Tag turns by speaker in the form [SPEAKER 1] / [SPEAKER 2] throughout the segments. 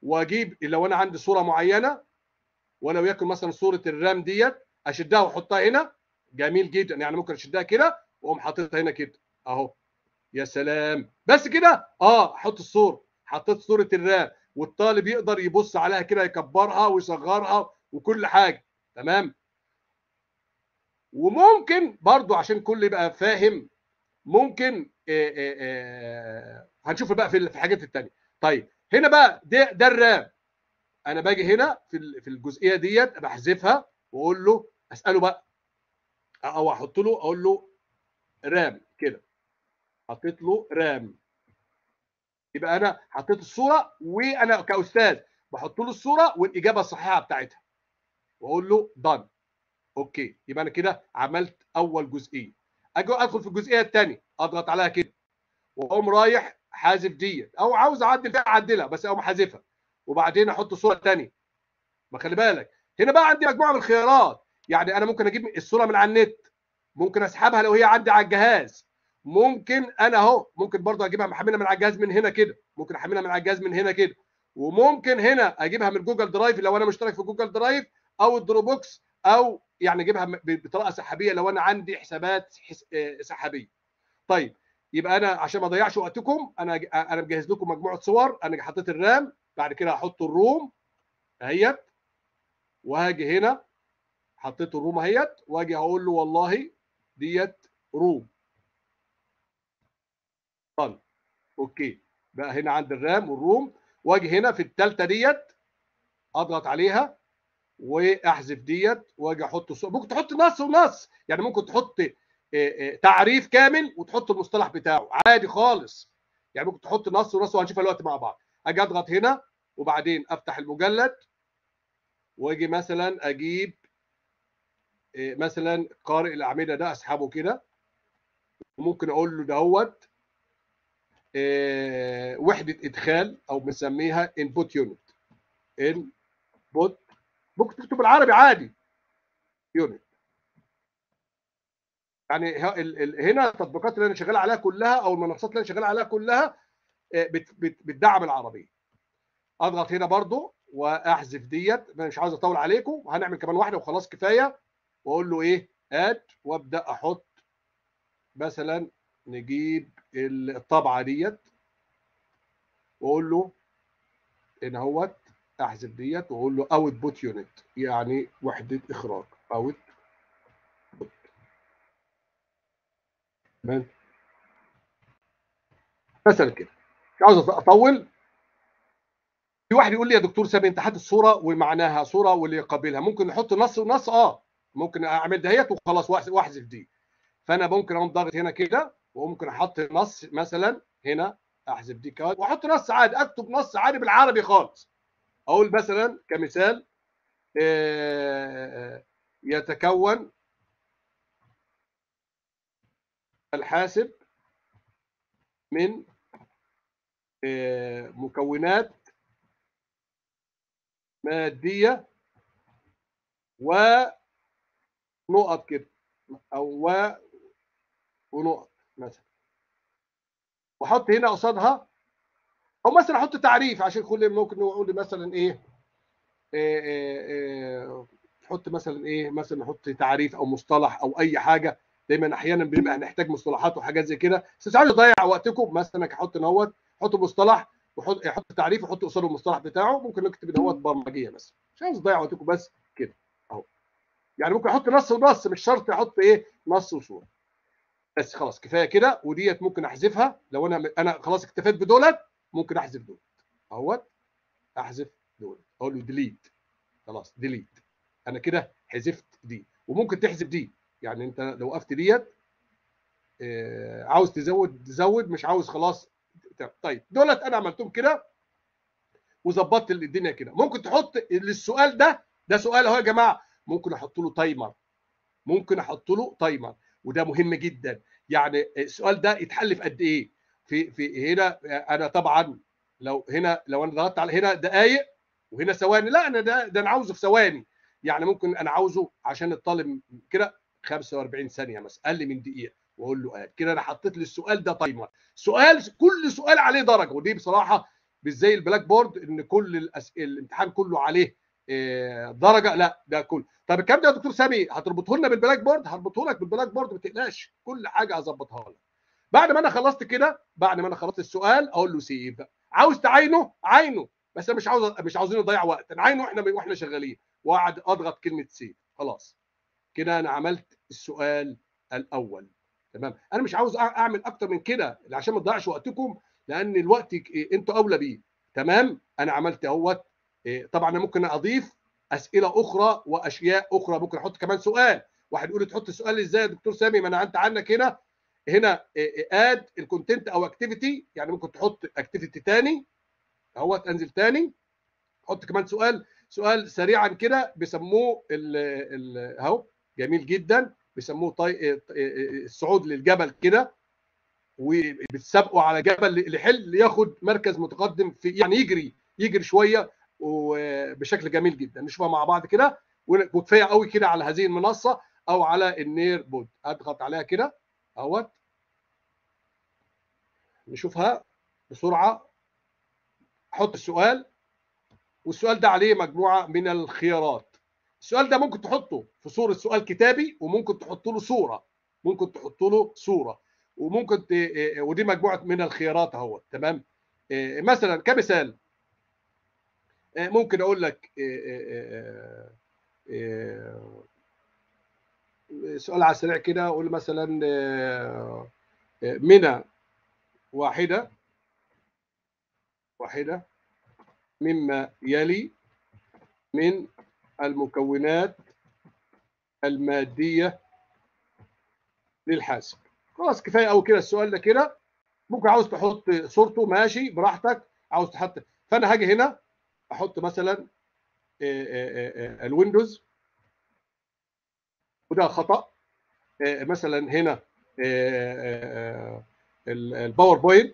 [SPEAKER 1] واجيب لو انا عندي صوره معينه ولو يكن مثلا صوره الرام ديت اشدها واحطها هنا جميل جدا يعني ممكن اشدها كده واقوم حاططها هنا كده اهو يا سلام بس كده اه احط الصوره حطيت صوره الرام والطالب يقدر يبص عليها كده يكبرها ويصغرها وكل حاجه تمام وممكن برضو عشان كل يبقى فاهم ممكن آآ آآ هنشوف بقى في الحاجات التانية طيب هنا بقى ده ده الرام انا باجي هنا في في الجزئيه ديت بحذفها واقول له اساله بقى او احط له اقول له رام كده حطيت له رام يبقى انا حطيت الصوره وانا كاستاذ بحط له الصوره والاجابه الصحيحه بتاعتها واقول له دان اوكي يبقى انا كده عملت اول جزئيه اجي ادخل في الجزئيه الثانيه اضغط عليها كده واقوم رايح حازف ديت او عاوز اعدل فيها اعدلها بس اقوم حازفها وبعدين احط صوره ثانيه ما خلي بالك هنا بقى عندي مجموعه من الخيارات يعني انا ممكن اجيب الصوره من على النت ممكن اسحبها لو هي عندي على الجهاز ممكن انا اهو ممكن برضه اجيبها محملها من على الجهاز من هنا كده ممكن احملها من على الجهاز من هنا كده وممكن هنا اجيبها من جوجل درايف لو انا مشترك في جوجل درايف او الدروبوكس او يعني اجيبها بطريقه سحابيه لو انا عندي حسابات سحابيه طيب يبقى انا عشان ما اضيعش وقتكم انا انا مجهز لكم مجموعه صور انا حطيت الرام بعد كده هحط الروم اهيت وهاجي هنا حطيت الروم اهيت واجي هقول له والله ديت روم طيب اوكي بقى هنا عند الرام والروم واجي هنا في الثالثه ديت اضغط عليها واحذف ديت واجي احط صور ممكن تحط نص ونص يعني ممكن تحط تعريف كامل وتحط المصطلح بتاعه عادي خالص يعني ممكن تحط نص ونص وهنشوفها دلوقتي مع بعض اجي اضغط هنا وبعدين افتح المجلد واجي مثلا اجيب مثلا قارئ الاعمده ده اسحبه كده وممكن اقول له دهوت وحده ادخال او بنسميها انبوت يونت انبوت ممكن تكتب بالعربي عادي يونت يعني هنا التطبيقات اللي انا شغال عليها كلها او المنصات اللي انا شغال عليها كلها بتدعم العربيه اضغط هنا برضو واحذف ديت مش عاوز اطول عليكم هنعمل كمان واحده وخلاص كفايه واقول له ايه اد وابدا احط مثلا نجيب الطبعه ديت واقول له هنا اهوت احذف ديت واقول له اوت بوت يونت يعني وحده اخراج اوت بوت تمام مثلا كده مش عاوز اطول في واحد يقول لي يا دكتور سامي انت حاطط الصوره ومعناها صوره واللي يقابلها ممكن نحط نص ونص اه ممكن اعمل دهيت وخلاص واحذف دي فانا ممكن اقوم ضاغط هنا كده وممكن احط نص مثلا هنا احذف دي كمان واحط نص عادي اكتب نص عادي بالعربي خالص اقول مثلا كمثال يتكون الحاسب من مكونات ماديه ونقط كده او و ونقط مثلا واحط هنا قصادها او مثلا احط تعريف عشان كل ممكن نقول مثلا ايه, إيه, إيه, إيه نحط مثلا ايه مثلا نحط تعريف او مصطلح او اي حاجه دايما احيانا بنبقى هنحتاج مصطلحات وحاجات زي كده بس مش عايز اضيع وقتكم مثلا احط نوت احط مصطلح وحط يحط تعريف وحط قصاده المصطلح بتاعه ممكن نكتب دوت برمجيه بس مش عايز اضيع وقتكم بس كده اهو يعني ممكن احط نص ونص مش شرط احط ايه نص وصوره بس خلاص كفايه كده وديت ممكن احذفها لو انا انا خلاص اكتفيت بدولت ممكن احذف دول اهوت احذف دول اقول له ديليت خلاص ديليت انا كده حذفت دي وممكن تحذف دي يعني انت لو وقفت ديت آه عاوز تزود تزود مش عاوز خلاص طيب دولت انا عملتهم كده وظبطت الدنيا كده ممكن تحط للسؤال ده ده سؤال اهو يا جماعه ممكن احط له تايمر ممكن احط له تايمر وده مهم جدا يعني السؤال ده يتحل في قد ايه في في هنا انا طبعا لو هنا لو انا ضغطت على هنا دقائق وهنا ثواني لا انا ده ده انا عاوزه في ثواني يعني ممكن انا عاوزه عشان الطالب كده 45 ثانيه مثلا اقل من دقيقه واقول له قال كده انا حطيت للسؤال ده تايمر سؤال كل سؤال عليه درجه ودي بصراحه مش زي البلاك بورد ان كل الأس... الامتحان كله عليه درجه لا ده كله طب الكلام ده يا دكتور سامي هتربطه لنا بالبلاك بورد هربطه لك بالبلاك بورد ما تقلقش كل حاجه هظبطها لك بعد ما انا خلصت كده بعد ما انا خلصت السؤال اقول له سيب عاوز تعاينه عاينه بس انا مش عاوز مش عاوزين نضيع وقت انا عاينه احنا واحنا شغالين واقعد اضغط كلمه سيب خلاص كده انا عملت السؤال الاول تمام انا مش عاوز اعمل اكتر من كده عشان ما تضيعش وقتكم لان الوقت انتوا اولى بيه تمام انا عملت اهوت طبعا انا ممكن اضيف اسئله اخرى واشياء اخرى ممكن احط كمان سؤال واحد يقول لي تحط السؤال ازاي يا دكتور سامي ما انا انت عنك هنا هنا اد الكونتنت او اكتيفيتي يعني ممكن تحط اكتيفيتي تاني اهوت انزل تاني حط كمان سؤال سؤال سريعا كده بيسموه اهو جميل جدا بيسموه طي... الصعود للجبل كده وبتسابقوا على جبل لحل ياخد مركز متقدم في يعني يجري يجري شويه وبشكل جميل جدا نشوفها مع بعض كده وكفايه قوي كده على هذه المنصه او على النير بود اضغط عليها كده اهوت نشوفها بسرعه احط السؤال والسؤال ده عليه مجموعه من الخيارات السؤال ده ممكن تحطه في صوره سؤال كتابي وممكن تحط له صوره ممكن تحط له صوره وممكن ت... ودي مجموعه من الخيارات اهو تمام مثلا كمثال ممكن اقول لك سؤال على السريع كده اقول مثلا منى واحده واحده مما يلي من المكونات الماديه للحاسب خلاص كفايه قوي كده السؤال ده كده ممكن عاوز تحط صورته ماشي براحتك عاوز تحط فانا هاجي هنا احط مثلا الويندوز وده خطا مثلا هنا الباوربوينت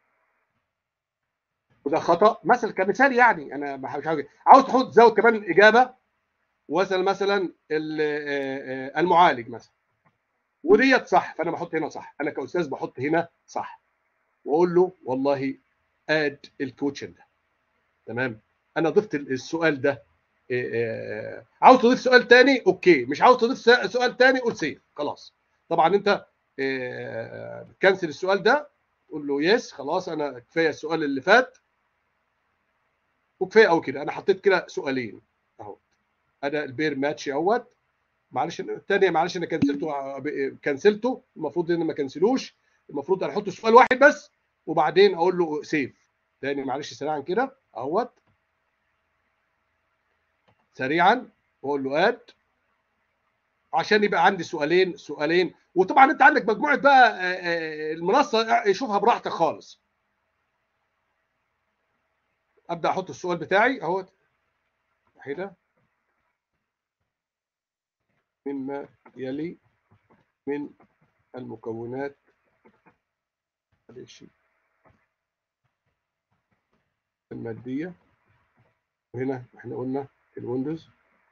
[SPEAKER 1] وده خطا مثلا كمثال يعني انا مش عاوز عاوز تحط تزود كمان الاجابه مثلا مثلا المعالج مثلا وديت صح فانا بحط هنا صح انا كاستاذ بحط هنا صح واقول له والله اد الكوتشن ده تمام انا ضفت السؤال ده عاوز تضيف سؤال تاني اوكي مش عاوز تضيف سؤال تاني قول سيف خلاص طبعا انت كنسل السؤال ده قول له يس خلاص انا كفايه السؤال اللي فات وكفايه قوي كده انا حطيت كده سؤالين اهو انا البير ماتش اهوت معلش الثانيه معلش انا كنسلته كنسلته المفروض ان ما كنسلوش المفروض انا احط سؤال واحد بس وبعدين اقول له سيف تاني معلش سريعا كده اهوت سريعا واقول له اد عشان يبقى عندي سؤالين سؤالين وطبعا انت عندك مجموعه بقى المنصه شوفها براحتك خالص ابدا احط السؤال بتاعي اهوت واحده مما يلي من المكونات المادية وهنا احنا قلنا الويندوز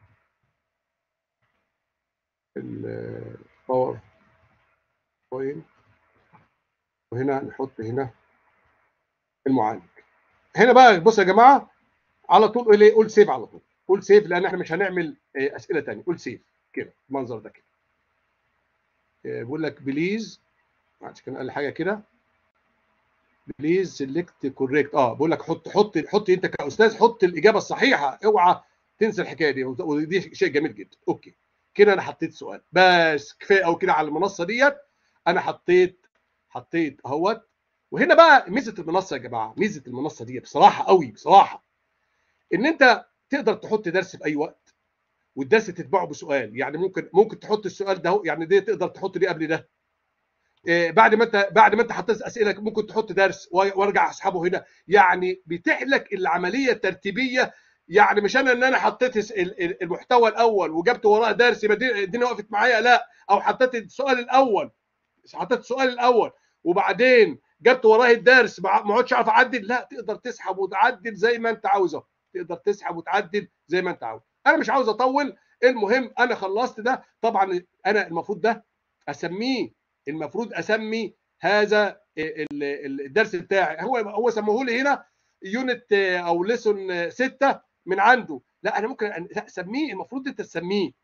[SPEAKER 1] الباور بوينت وهنا نحط هنا المعالج هنا بقى بص يا جماعه على طول قول قول سيف على طول قول سيف لان احنا مش هنعمل اسئله ثانيه قول سيف كده المنظر ده كده بيقول لك بليز عشان كان قال حاجه كده بليز سيلكت كوريكت اه بقول لك حط حط حط انت كاستاذ حط الاجابه الصحيحه اوعى تنسى الحكايه دي ودي شيء جميل جدا اوكي كده انا حطيت سؤال بس كفايه او كده على المنصه ديت انا حطيت حطيت اهوت وهنا بقى ميزه المنصه يا جماعه ميزه المنصه دي بصراحه قوي بصراحه ان انت تقدر تحط درس في اي وقت والدرس تتبعه بسؤال يعني ممكن ممكن تحط السؤال ده يعني دي تقدر تحط دي قبل ده إيه بعد ما انت بعد ما انت حطيت اسئله ممكن تحط درس وارجع اسحبه هنا يعني بيتيح لك العمليه الترتيبيه يعني مش انا ان انا حطيت المحتوى الاول وجبت وراه درس يبقى الدنيا وقفت معايا لا او حطيت السؤال الاول حطيت السؤال الاول وبعدين جبت وراه الدرس ما اقعدش اعرف اعدل لا تقدر تسحب وتعدل زي ما انت عاوزه تقدر تسحب وتعدل زي ما انت عاوز انا مش عاوز اطول المهم انا خلصت ده طبعا انا المفروض ده اسميه المفروض اسمي هذا الدرس بتاعي هو هو سموه لي هنا يونت او ليسون 6 من عنده لا انا ممكن لا سميه المفروض انت تسميه